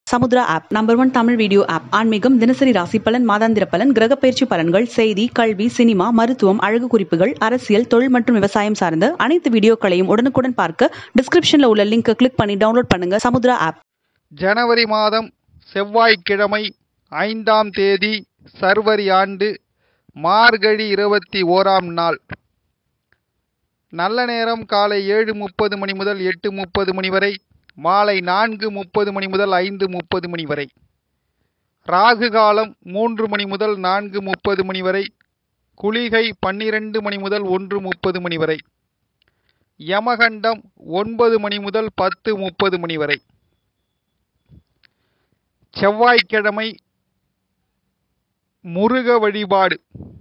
Samudra app number one Tamil video app ஆன்மீகம் தினசரி ராசி பலன் மாதாந்திர பலன் கிரக பயிற்சி பலன்கள் செய்தி கல்வி சினிமா மருத்துவம் அழகு குறிப்புகள் அரசியல் தொழில் மற்றும் விவசாயம் சார்ந்த அனைத்து வீடியோக்களையும் உடனுக்குடன் பார்க்க டிஸ்கிரிப்ஷன்ல உள்ள லிங்கை கிளிக் பண்ணி டவுன்லோட் பண்ணுங்க சமுத்ரா ஆப் ஜனவரி மாதம் செவ்வாய்க்கிழமை ஐந்தாம் தேதி சர்வரி ஆண்டு மார்கழி இருபத்தி ஓராம் நாள் நல்ல நேரம் காலை ஏழு முப்பது மணி முதல் எட்டு முப்பது மணி வரை மாலை நான்கு முப்பது மணி முதல் ஐந்து முப்பது மணி வரை ராகு காலம் மூன்று மணி முதல் நான்கு முப்பது மணி வரை குளிகை பன்னிரண்டு மணி முதல் ஒன்று முப்பது மணி வரை யமகண்டம் ஒன்பது மணி முதல் பத்து முப்பது மணி வரை செவ்வாய்க்கிழமை முருக வழிபாடு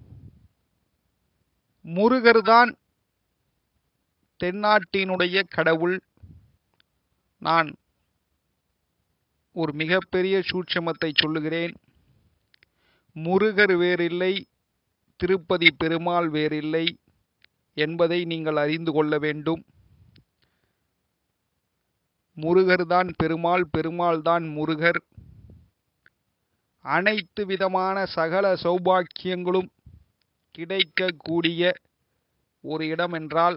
முருகர்தான் தென்னாட்டினுடைய கடவுள் நான் ஒரு மிகப்பெரிய சூட்சமத்தை சொல்லுகிறேன் முருகர் வேறில்லை திருப்பதி பெருமாள் வேறில்லை என்பதை நீங்கள் அறிந்து கொள்ள வேண்டும் முருகர்தான் பெருமாள் பெருமாள் தான் முருகர் அனைத்து விதமான சகல சௌபாக்கியங்களும் கிடைக்கக்கூடிய ஒரு இடம் என்றால்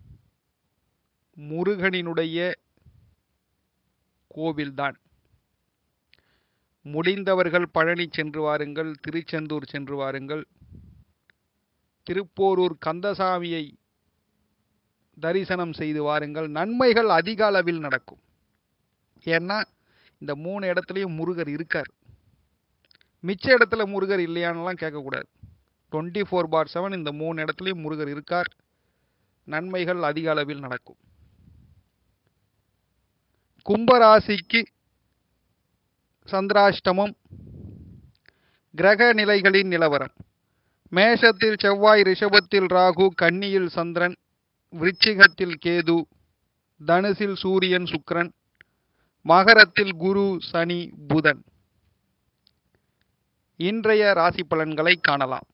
முருகனினுடைய கோவில்தான் முடிந்தவர்கள் பழனி சென்று வாருங்கள் திருச்செந்தூர் சென்று வாருங்கள் திருப்போரூர் கந்தசாமியை தரிசனம் செய்து வாருங்கள் நன்மைகள் அதிக அளவில் நடக்கும் ஏன்னா இந்த மூணு இடத்துலையும் முருகர் இருக்கார் மிச்ச இடத்துல முருகர் இல்லையான்லாம் கேட்கக்கூடாது டுவெண்ட்டி ஃபோர் பார் செவன் இந்த மூணு இடத்துலையும் முருகர் இருக்கார் நன்மைகள் அதிக அளவில் நடக்கும் கும்பராசிக்கு சந்திராஷ்டமம் கிரக நிலைகளின் நிலவரம் மேஷத்தில் செவ்வாய் ரிஷபத்தில் ராகு கன்னியில் சந்திரன் விருச்சிகத்தில் கேது தனுசில் சூரியன் சுக்கிரன் மகரத்தில் குரு சனி புதன் இன்றைய ராசி பலன்களை காணலாம்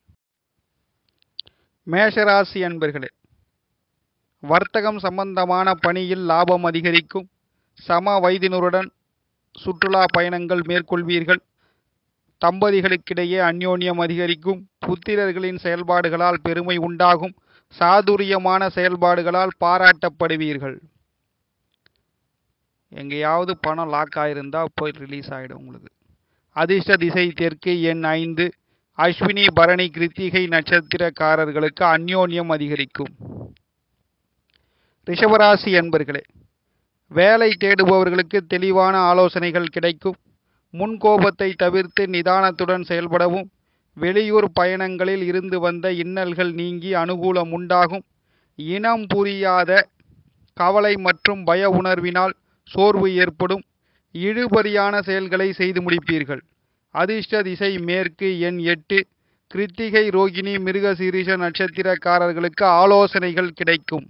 மேஷராசி அன்பர்களே வர்த்தகம் சம்பந்தமான பணியில் லாபம் அதிகரிக்கும் சம வயதினருடன் சுற்றுலா பயணங்கள் மேற்கொள்வீர்கள் தம்பதிகளுக்கிடையே அந்யோன்யம் அதிகரிக்கும் புத்திரர்களின் செயல்பாடுகளால் பெருமை உண்டாகும் சாதுரியமான செயல்பாடுகளால் பாராட்டப்படுவீர்கள் எங்கேயாவது பணம் லாக் ஆயிருந்தா போய் ரிலீஸ் ஆகிடும் உங்களுக்கு அதிர்ஷ்ட திசை தெற்கு எண் ஐந்து அஸ்வினி பரணி கிருத்திகை நட்சத்திரக்காரர்களுக்கு அந்யோன்யம் அதிகரிக்கும் ரிஷபராசி என்பர்களே வேலை தேடுபவர்களுக்கு தெளிவான ஆலோசனைகள் கிடைக்கும் முன்கோபத்தை தவிர்த்து நிதானத்துடன் செயல்படவும் வெளியூர் பயணங்களில் இருந்து வந்த இன்னல்கள் நீங்கி அனுகூலம் உண்டாகும் இனம் புரியாத கவலை மற்றும் பய உணர்வினால் சோர்வு ஏற்படும் இழுபறியான செயல்களை செய்து முடிப்பீர்கள் அதிர்ஷ்ட திசை மேற்கு எண் எட்டு கிருத்திகை ரோகிணி மிருகசீரிஷ நட்சத்திரக்காரர்களுக்கு ஆலோசனைகள் கிடைக்கும்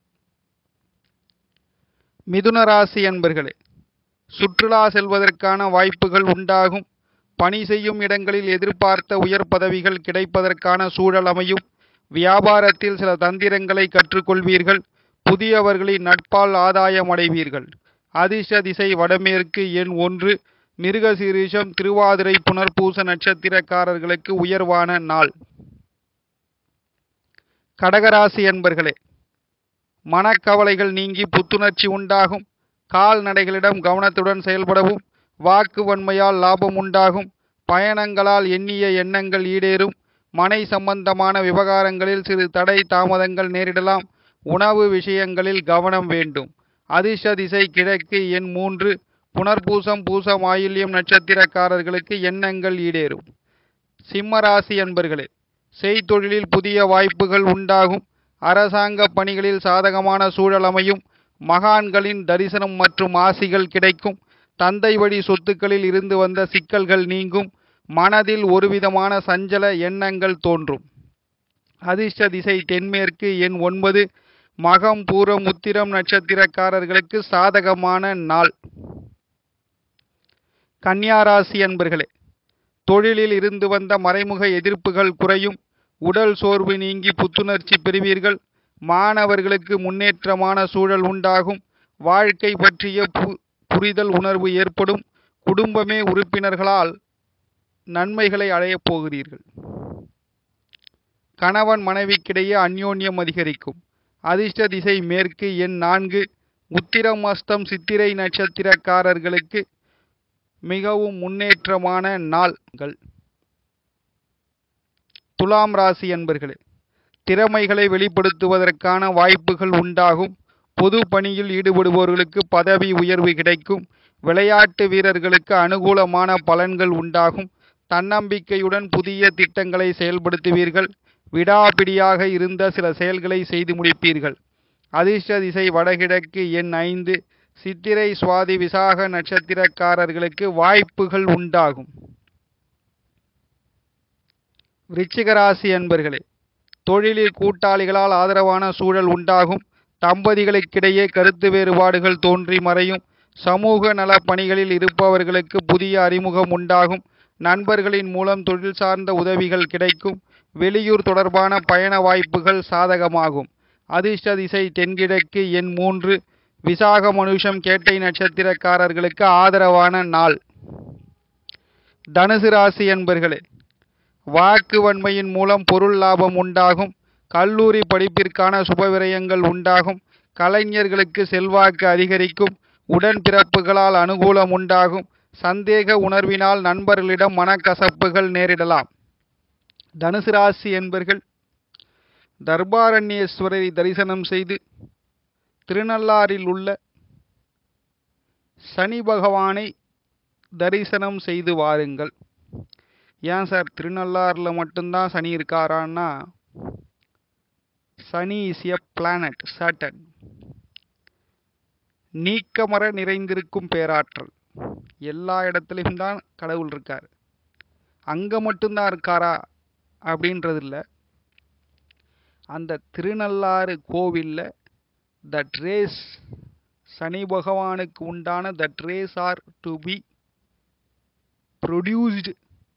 மிதுன ராசி என்பர்களே சுற்றுலா செல்வதற்கான வாய்ப்புகள் உண்டாகும் பணி செய்யும் இடங்களில் எதிர்பார்த்த உயர் பதவிகள் கிடைப்பதற்கான சூழல் அமையும் வியாபாரத்தில் சில தந்திரங்களை கற்றுக்கொள்வீர்கள் புதியவர்களின் நட்பால் ஆதாயம் அடைவீர்கள் அதிர்ஷ்ட திசை வடமேற்கு எண் ஒன்று மிருகசீரிஷம் திருவாதிரை புனர்பூச நட்சத்திரக்காரர்களுக்கு உயர்வான நாள் கடகராசி என்பர்களே மனக்கவலைகள் நீங்கி புத்துணர்ச்சி உண்டாகும் கால்நடைகளிடம் கவனத்துடன் செயல்படவும் வாக்கு வன்மையால் லாபம் உண்டாகும் பயணங்களால் எண்ணிய எண்ணங்கள் ஈடேறும் மனை சம்பந்தமான விவகாரங்களில் சிறு தடை தாமதங்கள் நேரிடலாம் உணவு விஷயங்களில் கவனம் வேண்டும் அதிர்ஷ்ட திசை கிழக்கு எண் மூன்று புனர்பூசம் பூசம் ஆயில்யம் நட்சத்திரக்காரர்களுக்கு எண்ணங்கள் ஈடேறும் சிம்மராசி என்பர்களே செய்தொழிலில் புதிய வாய்ப்புகள் உண்டாகும் அரசாங்க பணிகளில் சாதகமான சூழல் அமையும் மகான்களின் தரிசனம் மற்றும் ஆசிகள் கிடைக்கும் தந்தை வழி சொத்துக்களில் இருந்து வந்த சிக்கல்கள் நீங்கும் மனதில் ஒருவிதமான சஞ்சல எண்ணங்கள் தோன்றும் அதிர்ஷ்ட திசை தென்மேற்கு எண் ஒன்பது மகம் பூரம் உத்திரம் நட்சத்திரக்காரர்களுக்கு சாதகமான நாள் கன்னியாராசி அன்பர்களே தொழிலில் இருந்து வந்த மறைமுக எதிர்ப்புகள் குறையும் உடல் சோர்வு நீங்கி புத்துணர்ச்சி பெறுவீர்கள் மாணவர்களுக்கு முன்னேற்றமான சூழல் உண்டாகும் வாழ்க்கை பற்றிய பு புரிதல் உணர்வு ஏற்படும் குடும்பமே உறுப்பினர்களால் நன்மைகளை அடையப் போகிறீர்கள் கணவன் மனைவிக்கிடையே அந்யோன்யம் அதிகரிக்கும் அதிர்ஷ்ட திசை மேற்கு எண் நான்கு உத்திரம் அஸ்தம் சித்திரை நட்சத்திரக்காரர்களுக்கு மிகவும் முன்னேற்றமான நாள்கள் துலாம் ராசி என்பர்களே திறமைகளை வெளிப்படுத்துவதற்கான வாய்ப்புகள் உண்டாகும் பொது பணியில் ஈடுபடுபவர்களுக்கு பதவி உயர்வு கிடைக்கும் விளையாட்டு வீரர்களுக்கு அனுகூலமான பலன்கள் உண்டாகும் தன்னம்பிக்கையுடன் புதிய திட்டங்களை செயல்படுத்துவீர்கள் விடாபிடியாக இருந்த சில செயல்களை செய்து முடிப்பீர்கள் அதிர்ஷ்ட திசை வடகிழக்கு எண் ஐந்து சித்திரை சுவாதி விசாக நட்சத்திரக்காரர்களுக்கு வாய்ப்புகள் உண்டாகும் விருச்சிக ராசி அன்பர்களே தொழிலில் கூட்டாளிகளால் ஆதரவான சூழல் உண்டாகும் தம்பதிகளுக்கிடையே கருத்து வேறுபாடுகள் தோன்றி மறையும் சமூக நல பணிகளில் இருப்பவர்களுக்கு புதிய அறிமுகம் உண்டாகும் நண்பர்களின் மூலம் தொழில் சார்ந்த உதவிகள் கிடைக்கும் வெளியூர் தொடர்பான பயண வாய்ப்புகள் சாதகமாகும் அதிர்ஷ்ட திசை தென்கிழக்கு எண் மூன்று விசாக மனுஷம் கேட்டை நட்சத்திரக்காரர்களுக்கு ஆதரவான நாள் தனுசு ராசி என்பர்களே வாக்கு வன்மையின் மூலம் பொருள் லாபம் உண்டாகும் கல்லூரி படிப்பிற்கான சுபவிரயங்கள் உண்டாகும் கலைஞர்களுக்கு செல்வாக்கு அதிகரிக்கும் உடன்பிறப்புகளால் அனுகூலம் உண்டாகும் சந்தேக உணர்வினால் நண்பர்களிடம் மனக்கசப்புகள் நேரிடலாம் தனுசு ராசி என்பர்கள் தர்பாரண்யேஸ்வரரை தரிசனம் செய்து திருநள்ளாறில் உள்ள சனி பகவானை தரிசனம் செய்து வாருங்கள் ஏன் சார் திருநள்ளாறில் மட்டும்தான் சனி இருக்காரான்னா Shani is a planet Saturn நீக்கமர நிறைந்திருக்கும் பேராற்றல் எல்லா இடத்துலையும் தான் கடவுள் இருக்கார் அங்கே மட்டும்தான் இருக்காரா அப்படின்றது இல்லை அந்த திருநள்ளாறு கோவிலில் தட் ரேஸ் சனி பகவானுக்கு உண்டான that rays are to be produced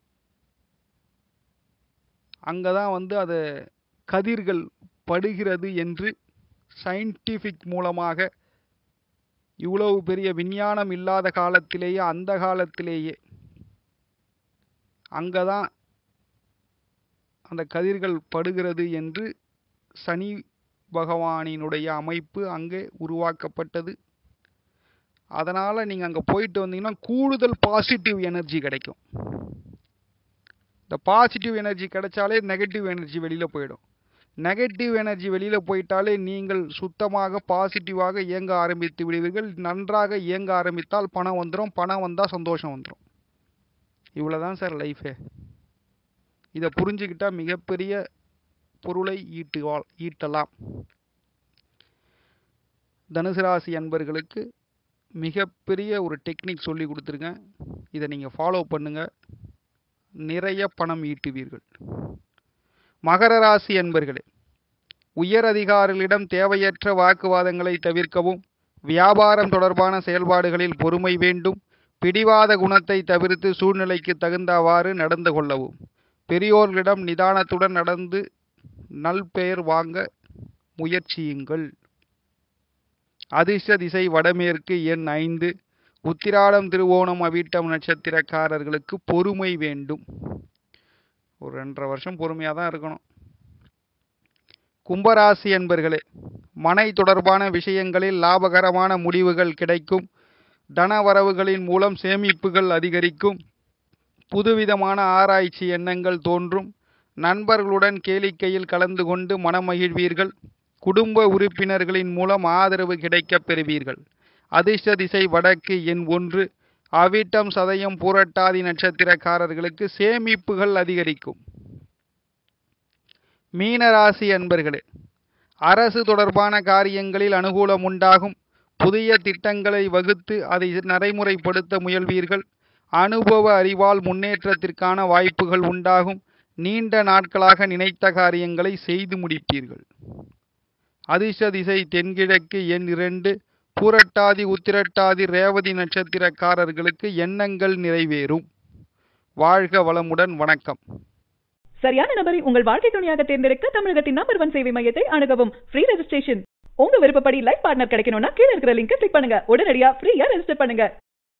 அங்கே தான் வந்து அது கதிர்கள் படுகிறது என்று சயின்டிஃபிக் மூலமாக இவ்வளவு பெரிய விஞ்ஞானம் இல்லாத காலத்திலேயே அந்த காலத்திலேயே அங்கே தான் அந்த கதிர்கள் படுகிறது என்று சனி பகவானினுடைய அமைப்பு அங்கே உருவாக்கப்பட்டது அதனால் நீங்கள் அங்கே போயிட்டு வந்தீங்கன்னா கூடுதல் பாசிட்டிவ் எனர்ஜி கிடைக்கும் இந்த பாசிட்டிவ் எனர்ஜி கிடைச்சாலே நெகட்டிவ் எனர்ஜி வெளியில் போயிடும் நெகட்டிவ் எனர்ஜி வெளியில் போயிட்டாலே நீங்கள் சுத்தமாக பாசிட்டிவாக இயங்க ஆரம்பித்து விடுவீர்கள் நன்றாக இயங்க ஆரம்பித்தால் பணம் வந்துடும் பணம் வந்தால் சந்தோஷம் வந்துடும் இவ்வளோ தான் சார் லைஃபே இதை புரிஞ்சுக்கிட்டால் மிகப்பெரிய பொருளை ஈட்டுவாள் ஈட்டலாம் தனுசு ராசி அன்பர்களுக்கு மிகப்பெரிய ஒரு டெக்னிக் சொல்லி கொடுத்துருக்கேன் இதை நீங்கள் ஃபாலோ பண்ணுங்கள் நிறைய பணம் ஈட்டுவீர்கள் மகர ராசி அன்பர்களே உயர் அதிகாரிகளிடம் தேவையற்ற வாக்குவாதங்களை தவிர்க்கவும் வியாபாரம் தொடர்பான செயல்பாடுகளில் பொறுமை வேண்டும் பிடிவாத குணத்தை தவிர்த்து சூழ்நிலைக்கு தகுந்தவாறு நடந்து கொள்ளவும் பெரியோர்களிடம் நிதானத்துடன் நடந்து நல்பெயர் வாங்க முயற்சியுங்கள் அதிர்ஷ்ட திசை வடமேற்கு எண் ஐந்து உத்திராடம் திருவோணம் அவிட்டம் நட்சத்திரக்காரர்களுக்கு பொறுமை வேண்டும் ஒரு ரெண்டரை வருஷம் பொறுமையாக தான் இருக்கணும் கும்பராசி என்பர்களே மனை தொடர்பான விஷயங்களில் லாபகரமான முடிவுகள் கிடைக்கும் தனவரவுகளின் மூலம் சேமிப்புகள் அதிகரிக்கும் புதுவிதமான ஆராய்ச்சி எண்ணங்கள் தோன்றும் நண்பர்களுடன் கேளிக்கையில் கலந்து கொண்டு மனமகிழ்வீர்கள் குடும்ப உறுப்பினர்களின் மூலம் ஆதரவு கிடைக்கப் பெறுவீர்கள் அதிர்ஷ்ட திசை வடக்கு எண் ஒன்று அவிட்டம் சதயம் பூரட்டாதி நட்சத்திரக்காரர்களுக்கு சேமிப்புகள் அதிகரிக்கும் மீனராசி அன்பர்களே அரசு தொடர்பான காரியங்களில் அனுகூலம் உண்டாகும் புதிய திட்டங்களை வகுத்து அதை நடைமுறைப்படுத்த முயல்வீர்கள் அனுபவ அறிவால் முன்னேற்றத்திற்கான வாய்ப்புகள் உண்டாகும் நீண்ட நாட்களாக நினைத்த காரியங்களை செய்து முடிப்பீர்கள் அதிர்ஷ்ட திசை தென்கிழக்கு எண் இரண்டு பூரட்டாதி உத்திரட்டாதி ரேவதி நட்சத்திரக்காரர்களுக்கு எண்ணங்கள் நிறைவேறும் வாழ்க வளமுடன் வணக்கம் சரியான நபரை உங்கள் வாழ்க்கை துணையாக தேர்ந்தெடுக்க தமிழகத்தின் நம்பர் ஒன் சேவை மையத்தை அணுகவும் ஃப்ரீ ரெஜிஸ்ட்ரேஷன் உங்க விருப்பப்படி லைஃப் பார்ட்னர் கிடைக்கணும்னா கீழ இருக்கிற லிங்கை கிளிக் பண்ணுங்க உடனடியா ஃப்ரீயா ரெஜிஸ்டர் பண்ணுங்க